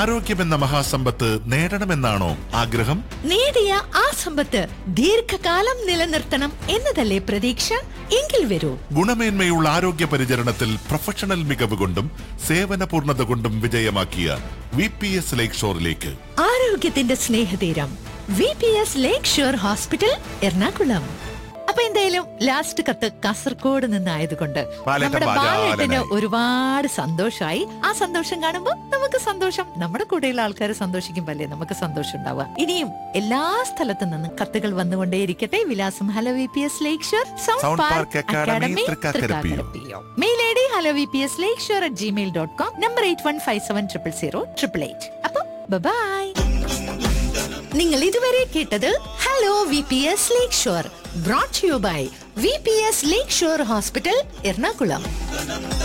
ആരോഗ്യമെന്ന മഹാസമ്പത്ത് നേടണമെന്നാണോ ആഗ്രഹം നേടിയ ആ സമ്പത്ത് ദീർഘകാലം നിലനിർത്തണം എന്നതല്ലേ പ്രതീക്ഷ എങ്കിൽ വരൂ ഗുണമേന്മയുള്ള ആരോഗ്യ പരിചരണത്തിൽ പ്രൊഫഷണൽ മികവ് കൊണ്ടും സേവന പൂർണ്ണത കൊണ്ടും വിജയമാക്കിയ വി പി എസ് ലേക്ക് ഷോറിലേക്ക് ആരോഗ്യത്തിന്റെ സ്നേഹതീരം V P S lakeshore hospital Ernakulam അപ്പൊ എന്തായാലും ലാസ്റ്റ് കത്ത് കാസർഗോഡ് നിന്നായതുകൊണ്ട് ബാലേട്ടൻ നമ്മുടെ ബാലേട്ടന് ബാലാലനായി. ഒരുപാട് സന്തോഷമായി ആ സന്തോഷം കാണുമ്പോൾ നമുക്ക് സന്തോഷം നമ്മുടെ കൂടെയുള്ള ആൾക്കാർ സന്തോഷിക്കുമ്പല്ലേ നമുക്ക് സന്തോഷം ഉണ്ടാവുക ഇനിയും എല്ലാ സ്ഥലത്തു നിന്നും കത്തുകൾ വന്നുകൊണ്ടേയിരിക്കട്ടെ വിലാസം hello V P S lake sure Sound Park Academy, Thrikkakara mail I D hello V P S lake sure at Gmail dot com number eight one five seven triple zero triple eight അപ്പൊ by നിങ്ങൾ ഇതുവരെ കേട്ടത് hello V P S lake shore brought you by V P S lake shore hospital Ernakulam